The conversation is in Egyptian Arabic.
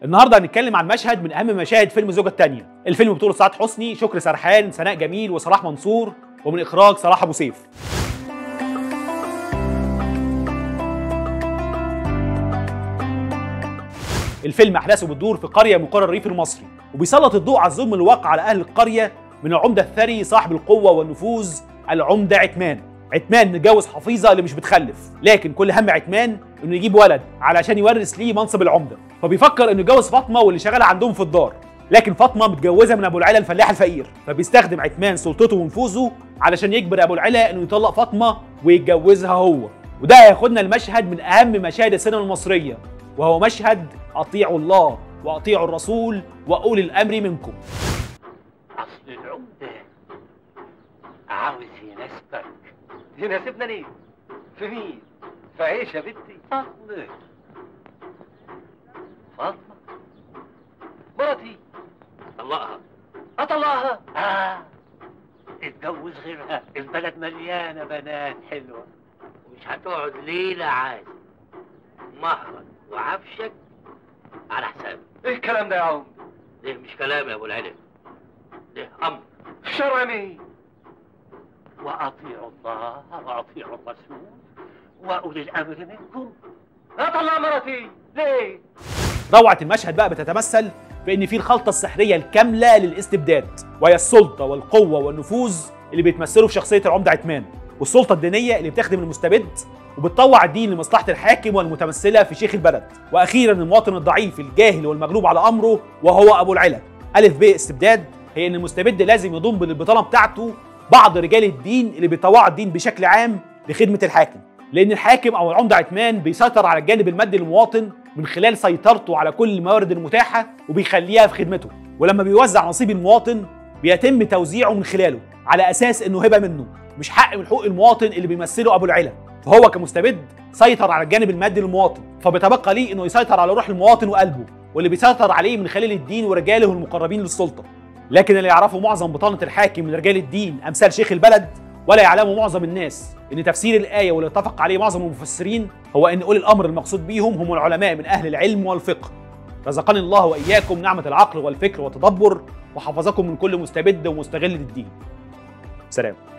النهارده هنتكلم عن مشهد من اهم مشاهد فيلم الزوجه الثانيه الفيلم بطوله سعاد حسني شكري سرحان سناء جميل وصلاح منصور ومن اخراج صلاح ابو سيف الفيلم احداثه بتدور في قريه من قرى الريف المصري وبيسلط الضوء على الظلم الواقع على اهل القريه من العمده الثري صاحب القوه والنفوذ العمده عتمان عتمان متجوز حفيظه اللي مش بتخلف لكن كل هم عتمان انه يجيب ولد علشان يورث ليه منصب العمده فبيفكر انه يتجوز فاطمه واللي شغاله عندهم في الدار لكن فاطمه متجوزه من ابو العلا الفلاح الفقير فبيستخدم عتمان سلطته ونفوذه علشان يجبر ابو العلا انه يطلق فاطمه ويتجوزها هو وده هياخدنا المشهد من اهم مشاهد السينما المصريه وهو مشهد اطيعوا الله واطيعوا الرسول واولي الامر منكم اصل العمده عاوز يناسبك يناسبنا ليه؟ في مين؟ في عيش يا بنتي فاطمه فاطمه مراتي طلقها اطلقها اه اتجوز غيرها البلد مليانه بنات حلوه ومش هتقعد ليله عادي مهرك وعفشك على حسابي ايه الكلام ده يا عم؟ ده مش كلام يا ابو العلم ده امر شرع مين؟ واطيعوا الله واطيعوا الرسول واولي الامر منكم اطلع مراتي ليه؟ روعه المشهد بقى بتتمثل في ان في الخلطه السحريه الكامله للاستبداد وهي السلطه والقوه والنفوذ اللي بيتمثلوا في شخصيه العمده عتمان والسلطه الدينيه اللي بتخدم المستبد وبتطوع الدين لمصلحه الحاكم والمتمثله في شيخ البلد واخيرا المواطن الضعيف الجاهل والمغلوب على امره وهو ابو العلا الف ب استبداد هي ان المستبد لازم يضم للبطانه بتاعته بعض رجال الدين اللي بيطوعوا الدين بشكل عام لخدمه الحاكم لان الحاكم او العمده عتمان بيسيطر على الجانب المادي للمواطن من خلال سيطرته على كل الموارد المتاحه وبيخليها في خدمته ولما بيوزع نصيب المواطن بيتم توزيعه من خلاله على اساس انه هبه منه مش حق من حقوق المواطن اللي بيمثله ابو العلا فهو كمستبد سيطر على الجانب المادي للمواطن فبيتبقى ليه انه يسيطر على روح المواطن وقلبه واللي بيسيطر عليه من خلال الدين ورجاله المقربين للسلطه لكن اللي يعرفه معظم بطانه الحاكم من رجال الدين امثال شيخ البلد ولا يعلمه معظم الناس ان تفسير الايه واللي اتفق عليه معظم المفسرين هو ان اولي الامر المقصود بيهم هم العلماء من اهل العلم والفقه رزقني الله واياكم نعمه العقل والفكر والتدبر وحفظكم من كل مستبد ومستغل للدين سلام